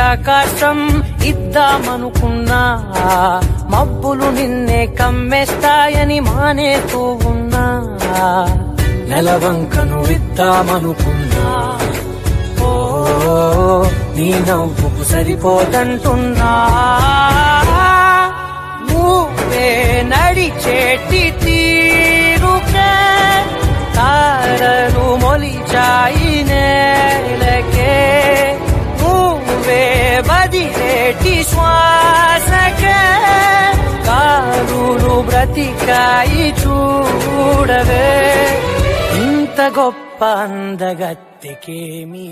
ఆకాశం ఇద్దామనుకున్నా మబ్బులు నిన్నే కమ్మేస్తాయని మానేస్తూ ఉన్నా నెలవంకను ఇద్దామనుకున్నా ఓ నీ నవ్వుకు సరిపోదంటున్నా నువ్వే నడిచేటి తీరుకే తారలు మొలిచాయి నేలకే నువ్వే బదిలేటి శ్వాసకే కారులు బ్రతికాయి చూడవే ఇంత గొప్ప అందగత్తెకేమి